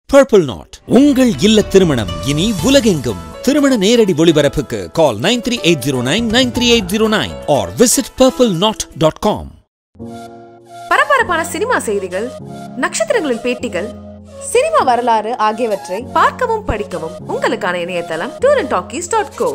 purple not உங்கள் இல்ல திருமணம் இனி உலகெங்கும் திருமண நேரடி ஒளிபரப்புக்கு call nine three eight zero nine nine three eight zero nine or visit purple knot dot com பரபரப்பான சினிமா செய்திகள் நட்சத்திரங்களின் பேட்டிகள் சினிமா வரலாறு ஆகியவற்றை பார்க்கவும் படிக்கவும் உங்களுக்கான இணையதளம் tour and talkies dot co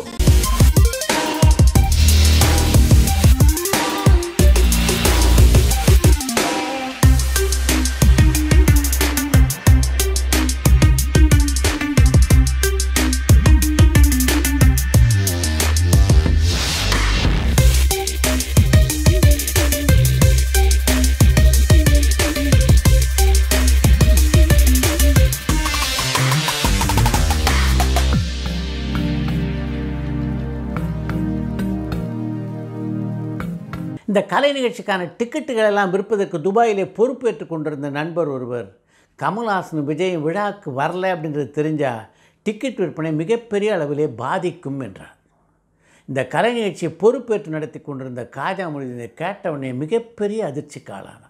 இந்த கலை நிகழ்ச்சிக்கான டிக்கெட்டுகள் எல்லாம் விற்பதற்கு துபாயிலே பொறுப்பேற்றுக் கொண்டிருந்த நண்பர் ஒருவர் கமல்ஹாசன் விஜய் விழாவுக்கு வரல அப்படின்றது தெரிஞ்சால் டிக்கெட் விற்பனை மிகப்பெரிய அளவிலே பாதிக்கும் என்றார் இந்த கலை நிகழ்ச்சியை பொறுப்பேற்று நடத்தி கொண்டிருந்த காஜா மொழியினை கேட்டவனே மிகப்பெரிய அதிர்ச்சிக்கு ஆளானார்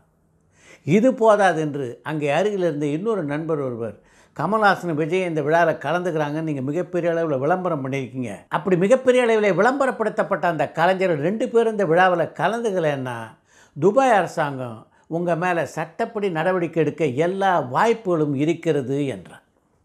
இது போதாது என்று அங்கே அருகில் இருந்த இன்னொரு நண்பர் ஒருவர் கமல்ஹாசன் விஜய் இந்த விழாவில் கலந்துக்கிறாங்கன்னு நீங்கள் மிகப்பெரிய அளவில் விளம்பரம் பண்ணியிருக்கீங்க அப்படி மிகப்பெரிய அளவில் விளம்பரப்படுத்தப்பட்ட அந்த கலைஞர்கள் ரெண்டு பேரும் இந்த விழாவில் கலந்துக்கலைன்னா துபாய் அரசாங்கம் உங்கள் மேலே சட்டப்படி நடவடிக்கை எடுக்க எல்லா வாய்ப்புகளும் இருக்கிறது என்றார்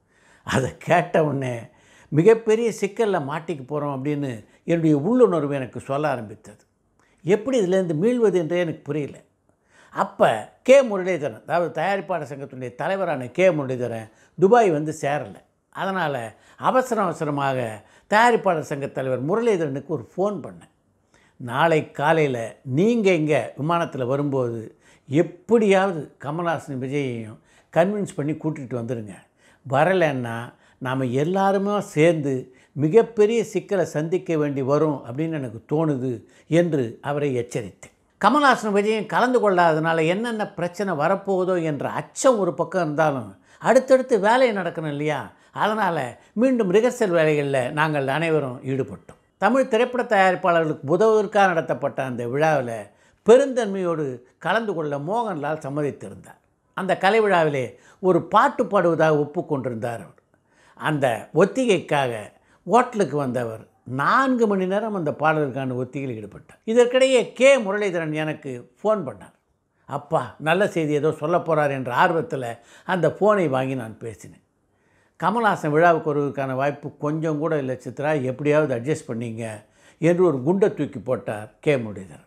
அதை கேட்ட உடனே மிகப்பெரிய சிக்கலில் மாட்டிக்க போகிறோம் அப்படின்னு என்னுடைய உள்ளுணர்வு எனக்கு சொல்ல ஆரம்பித்தது எப்படி இதிலேருந்து மீள்வது என்றே எனக்கு புரியல அப்போ கே முரளிதரன் அதாவது தயாரிப்பாளர் சங்கத்தினுடைய தலைவரான கே முரளிதரன் துபாய் வந்து சேரலை அதனால் அவசர அவசரமாக தயாரிப்பாளர் சங்க தலைவர் முரளிதரனுக்கு ஒரு ஃபோன் பண்ணேன் நாளை காலையில் நீங்கள் இங்கே விமானத்தில் வரும்போது எப்படியாவது கமல்ஹாசன் விஜயையும் கன்வின்ஸ் பண்ணி கூட்டிகிட்டு வந்துடுங்க வரலைன்னா நாம் எல்லாருமே சேர்ந்து மிகப்பெரிய சிக்கலை சந்திக்க வேண்டி வரும் அப்படின்னு எனக்கு தோணுது என்று அவரை எச்சரித்தேன் கமல்ஹாசன் விஜயம் கலந்து கொள்ளாததுனால என்னென்ன பிரச்சனை வரப்போகுதோ என்ற அச்சம் ஒரு பக்கம் இருந்தாலும் அடுத்தடுத்து வேலை நடக்கணும் இல்லையா அதனால் மீண்டும் ரிஹர்சல் வேலைகளில் நாங்கள் அனைவரும் ஈடுபட்டோம் தமிழ் திரைப்பட தயாரிப்பாளர்களுக்கு உதவுவதற்காக நடத்தப்பட்ட அந்த விழாவில் பெருந்தன்மையோடு கலந்து கொள்ள மோகன்லால் சம்மதித்திருந்தார் அந்த கலை விழாவிலே ஒரு பாட்டு பாடுவதாக ஒப்புக்கொண்டிருந்தார் அவர் அந்த ஒத்திகைக்காக ஹோட்டலுக்கு வந்தவர் நான்கு மணி நேரம் அந்த பாடலுக்கான ஒத்திகையில் ஈடுபட்டார் இதற்கிடையே கே முரளிதரன் எனக்கு ஃபோன் பண்ணார் அப்பா நல்ல செய்தி ஏதோ சொல்ல போகிறார் என்ற ஆர்வத்தில் அந்த ஃபோனை வாங்கி நான் பேசினேன் கமல்ஹாசன் விழாவுக்கு வருவதற்கான வாய்ப்பு கொஞ்சம் கூட இல்லை சித்ரா எப்படியாவது அட்ஜஸ்ட் பண்ணீங்க என்று ஒரு குண்டை தூக்கி போட்டார் கே முரளிதரன்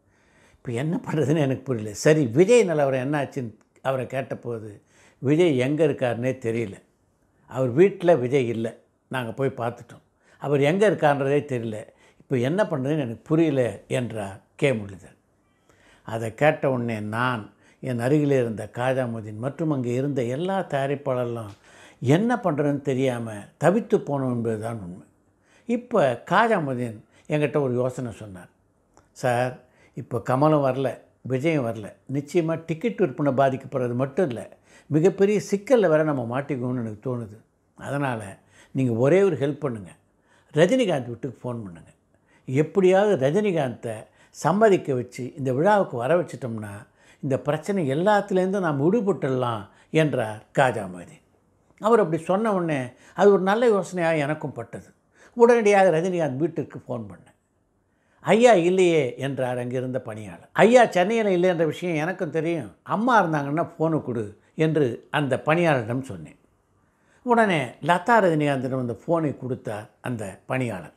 இப்போ என்ன பண்ணுறதுன்னு எனக்கு புரியல சரி விஜய் நிலவரம் என்னாச்சுன்னு அவரை கேட்டபோது விஜய் எங்கே இருக்காருன்னே தெரியல அவர் வீட்டில் விஜய் இல்லை நாங்கள் போய் பார்த்துட்டோம் அவர் எங்கே இருக்கான்றதே தெரியல இப்போ என்ன பண்ணுறதுன்னு எனக்கு புரியல என்றார் கே முரளிதரன் அதை கேட்ட உடனே நான் என் அருகில் இருந்த காஜாமுதீன் மற்றும் அங்கே இருந்த எல்லா தயாரிப்பாளர்களும் என்ன பண்ணுறதுன்னு தெரியாமல் தவித்து போனோம் என்பது தான் உண்மை இப்போ காஜாமுதீன் என்கிட்ட ஒரு யோசனை சொன்னார் சார் இப்போ கமலும் வரல விஜயம் வரல நிச்சயமாக டிக்கெட் விற்பனை பாதிக்கப்படுறது மட்டும் இல்லை மிகப்பெரிய சிக்கலில் வேற நம்ம மாட்டிக்குவோம்னு எனக்கு தோணுது அதனால் நீங்கள் ஒரே ஒரு ஹெல்ப் பண்ணுங்கள் ரஜினிகாந்த் வீட்டுக்கு ஃபோன் பண்ணுங்கள் எப்படியாவது ரஜினிகாந்தை சம்மதிக்க வச்சு இந்த விழாவுக்கு வர வச்சிட்டோம்னா இந்த பிரச்சனை எல்லாத்துலேருந்தும் நாம் விடுபட்டுடலாம் என்றார் காஜாமதி அவர் அப்படி சொன்ன உடனே அது ஒரு நல்ல யோசனையாக எனக்கும் பட்டது உடனடியாக ரஜினிகாந்த் வீட்டிற்கு ஃபோன் பண்ணேன் ஐயா இல்லையே என்றார் அங்கிருந்த பணியாளர் ஐயா சென்னையில் இல்லை என்ற விஷயம் எனக்கும் தெரியும் அம்மா இருந்தாங்கன்னா ஃபோனு கொடு என்று அந்த பணியாளரிடம் சொன்னேன் உடனே லதா ரஜினிகாந்திடம் அந்த ஃபோனை கொடுத்தார் அந்த பணியாளர்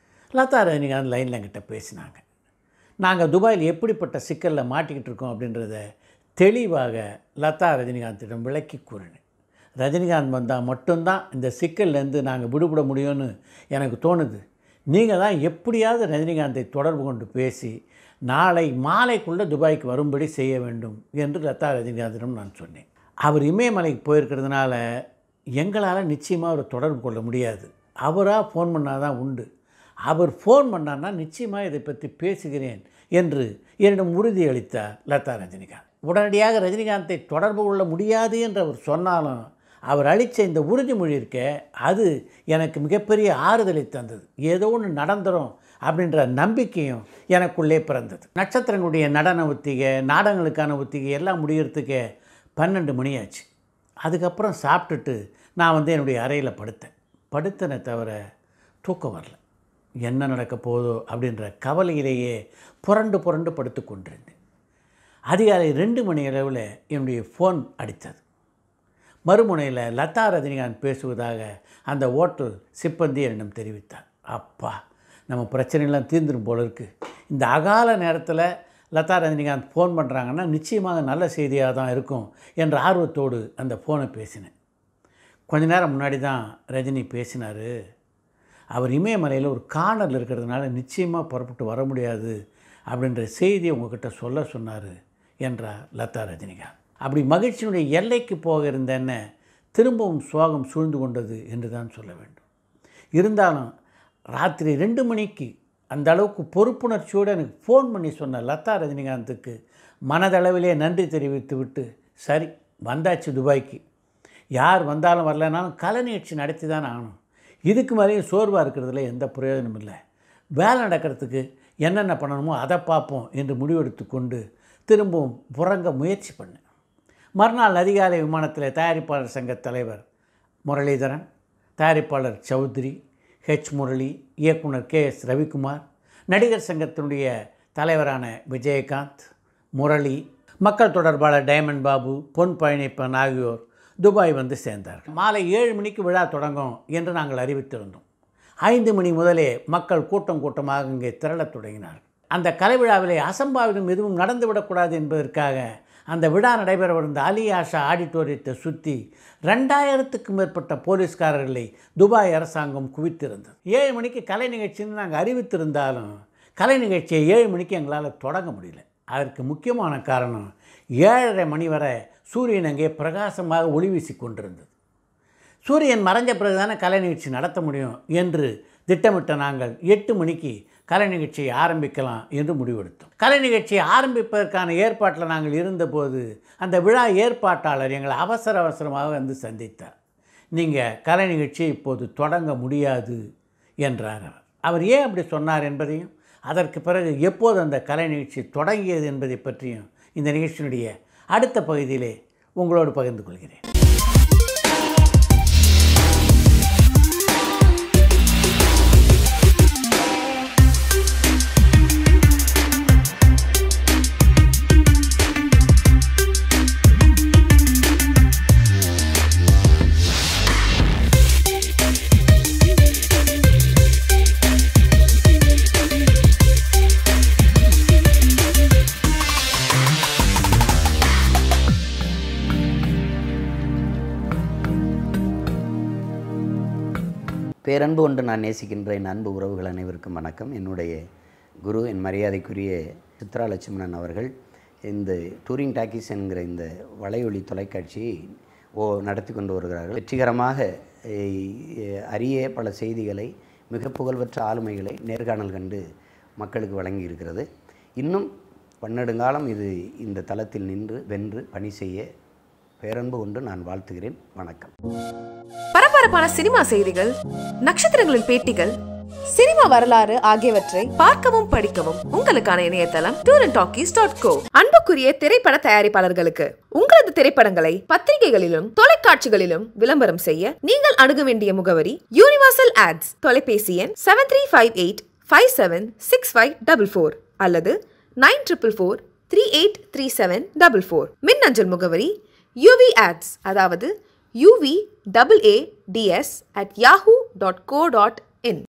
லதா ரஜினிகாந்த் லைனில் என்கிட்ட பேசினாங்க நாங்கள் துபாயில் எப்படிப்பட்ட சிக்கலில் மாட்டிக்கிட்டு இருக்கோம் அப்படின்றத தெளிவாக லதா ரஜினிகாந்திடம் விளக்கி கூறினேன் ரஜினிகாந்த் வந்தால் மட்டும்தான் இந்த சிக்கல்லேருந்து நாங்கள் விடுபட முடியும்னு எனக்கு தோணுது நீங்கள் தான் எப்படியாவது ரஜினிகாந்தை தொடர்பு கொண்டு பேசி நாளை மாலைக்குள்ளே துபாய்க்கு வரும்படி செய்ய வேண்டும் என்று லதா ரஜினிகாந்திடம் நான் சொன்னேன் அவர் இமயமலைக்கு போயிருக்கிறதுனால எங்களால் நிச்சயமாக அவரை தொடர்பு கொள்ள முடியாது அவராக ஃபோன் பண்ணால் தான் உண்டு அவர் ஃபோன் பண்ணார்னா நிச்சயமாக இதை பற்றி பேசுகிறேன் என்று என்னிடம் உறுதி அளித்தார் லதா ரஜினிகாந்த் உடனடியாக ரஜினிகாந்தை தொடர்பு கொள்ள முடியாது என்று அவர் சொன்னாலும் அவர் அளித்த இந்த உறுதிமொழி இருக்க அது எனக்கு மிகப்பெரிய ஆறுதலை தந்தது ஏதோ ஒன்று நடந்துரும் அப்படின்ற நம்பிக்கையும் எனக்குள்ளே பிறந்தது நட்சத்திரங்களுடைய நடன ஒத்திகை நாடகங்களுக்கான ஒத்திகை எல்லாம் முடியறதுக்கு பன்னெண்டு மணி ஆச்சு அதுக்கப்புறம் சாப்பிட்டுட்டு நான் வந்து என்னுடைய அறையில் படுத்தேன் படுத்தனே தவிர தூக்கம் வரல என்ன நடக்க போதோ அப்படின்ற கவலையிலேயே புரண்டு புரண்டு படுத்து கொண்டிருந்தேன் அதிகாலை ரெண்டு மணி அளவில் என்னுடைய ஃபோன் அடித்தது மறுமுனையில் லதா ரஜினிகாந்த் பேசுவதாக அந்த ஓட்டல் சிப்பந்தி என்னிடம் தெரிவித்தார் அப்பா நம்ம பிரச்சனையெல்லாம் தீர்ந்துடும் போல இருக்குது இந்த அகால நேரத்தில் லதா ரஜினிகாந்த் ஃபோன் பண்ணுறாங்கன்னா நிச்சயமாக நல்ல செய்தியாக தான் இருக்கும் என்ற ஆர்வத்தோடு அந்த ஃபோனை பேசினேன் கொஞ்ச நேரம் முன்னாடி தான் ரஜினி பேசினார் அவர் இமயமலையில் ஒரு கார்னரில் இருக்கிறதுனால நிச்சயமாக புறப்பட்டு வர முடியாது அப்படின்ற செய்தியை உங்ககிட்ட சொல்ல சொன்னார் என்றார் லதா ரஜினிகாந்த் அப்படி மகிழ்ச்சியினுடைய எல்லைக்கு போக இருந்த என்ன திரும்பவும் சோகம் சூழ்ந்து கொண்டது என்று தான் சொல்ல வேண்டும் இருந்தாலும் ராத்திரி ரெண்டு மணிக்கு அந்த அளவுக்கு பொறுப்புணர்ச்சியோடு எனக்கு ஃபோன் பண்ணி சொன்ன லதா ரஜினிகாந்துக்கு மனதளவிலே நன்றி தெரிவித்து விட்டு சரி வந்தாச்சு துபாய்க்கு யார் வந்தாலும் வரலனாலும் கலை நிகழ்ச்சி நடத்தி தான் ஆகணும் இதுக்கு மேலேயும் சோர்வாக இருக்கிறதுல எந்த பிரயோஜனமும் இல்லை வேலை நடக்கிறதுக்கு என்னென்ன பண்ணணுமோ அதை பார்ப்போம் என்று முடிவெடுத்து கொண்டு திரும்பவும் புறங்க முயற்சி பண்ணேன் மறுநாள் அதிகாலை விமானத்தில் தயாரிப்பாளர் சங்க தலைவர் முரளிதரன் தயாரிப்பாளர் சௌத்ரி ஹெச் முரளி இயக்குனர் கே எஸ் ரவிக்குமார் நடிகர் சங்கத்தினுடைய தலைவரான விஜயகாந்த் முரளி மக்கள் தொடர்பாளர் டைமண்ட் பாபு பொன் பழனிப்பன் ஆகியோர் துபாய் வந்து சேர்ந்தார்கள் மாலை ஏழு மணிக்கு விழா தொடங்கும் என்று நாங்கள் அறிவித்திருந்தோம் ஐந்து மணி முதலே மக்கள் கூட்டம் கூட்டமாக இங்கே திரளத் தொடங்கினார்கள் அந்த கலை விழாவிலே அசம்பாவிதம் எதுவும் நடந்துவிடக்கூடாது என்பதற்காக அந்த விழா நடைபெறவிருந்த அலி ஆஷா ஆடிட்டோரியத்தை சுற்றி ரெண்டாயிரத்துக்கும் மேற்பட்ட போலீஸ்காரர்களை துபாய் அரசாங்கம் குவித்திருந்தது ஏழு மணிக்கு கலை நிகழ்ச்சின்னு நாங்கள் அறிவித்திருந்தாலும் கலை நிகழ்ச்சியை ஏழு மணிக்கு எங்களால் தொடங்க முடியல அதற்கு முக்கியமான காரணம் ஏழரை மணி வரை சூரியன் அங்கே பிரகாசமாக ஒளி வீசி கொண்டிருந்தது சூரியன் மறைஞ்ச பிறகு தானே கலை நிகழ்ச்சி நடத்த முடியும் என்று திட்டமிட்ட நாங்கள் எட்டு மணிக்கு கலை நிகழ்ச்சியை ஆரம்பிக்கலாம் என்று முடிவெடுத்தோம் கலை நிகழ்ச்சியை ஆரம்பிப்பதற்கான ஏற்பாட்டில் நாங்கள் இருந்தபோது அந்த விழா ஏற்பாட்டாளர் எங்களை அவசர அவசரமாக வந்து சந்தித்தார் நீங்கள் கலை நிகழ்ச்சியை இப்போது தொடங்க முடியாது என்றார் அவர் அவர் ஏன் அப்படி சொன்னார் என்பதையும் அதற்கு பிறகு எப்போது அந்த கலை நிகழ்ச்சி தொடங்கியது என்பதை பற்றியும் இந்த நிகழ்ச்சியினுடைய அடுத்த பகுதியிலே உங்களோடு பகிர்ந்து கொள்கிறேன் பேரன்பு கொண்டு நான் நேசிக்கின்ற என் அன்பு உறவுகள் அனைவருக்கும் வணக்கம் என்னுடைய குரு என் மரியாதைக்குரிய சித்ரா லட்சுமணன் அவர்கள் இந்த டூரிங் டாக்கீஸ் என்கிற இந்த வலையொலி தொலைக்காட்சியை ஓ நடத்தி கொண்டு வருகிறார்கள் வெற்றிகரமாக எ- அரிய பல செய்திகளை மிக புகழ்பெற்ற ஆளுமைகளை நேர்காணல் கண்டு மக்களுக்கு வழங்கி இருக்கிறது இன்னும் பன்னெடுங்காலம் இது இந்த தளத்தில் நின்று வென்று பணி செய்ய பேரன்பு கொண்டு நான் வாழ்த்துகிறேன் வணக்கம் பரபரப்பான சினிமா செய்திகள் நட்சத்திரங்களின் பேட்டிகள் சினிமா வரலாறு ஆகியவற்றை பார்க்கவும் படிக்கவும் உங்களுக்கான இணையதளம் tour and talkies dot co அன்புக்குரிய திரைப்பட தயாரிப்பாளர்களுக்கு உங்களது திரைப்படங்களை பத்திரிகைகளிலும் தொலைக்காட்சிகளிலும் விளம்பரம் செய்ய நீங்கள் அணுக வேண்டிய முகவரி யூனிவர்சல் ஆட்ஸ் தொலைபேசி எண் seven three five eight five seven six five double four அல்லது nine triple four three eight three seven double four மின்னஞ்சல் முகவரி யூவி ஆட்ஸ் அதாவது U V double A D S at Yahoo dot co dot in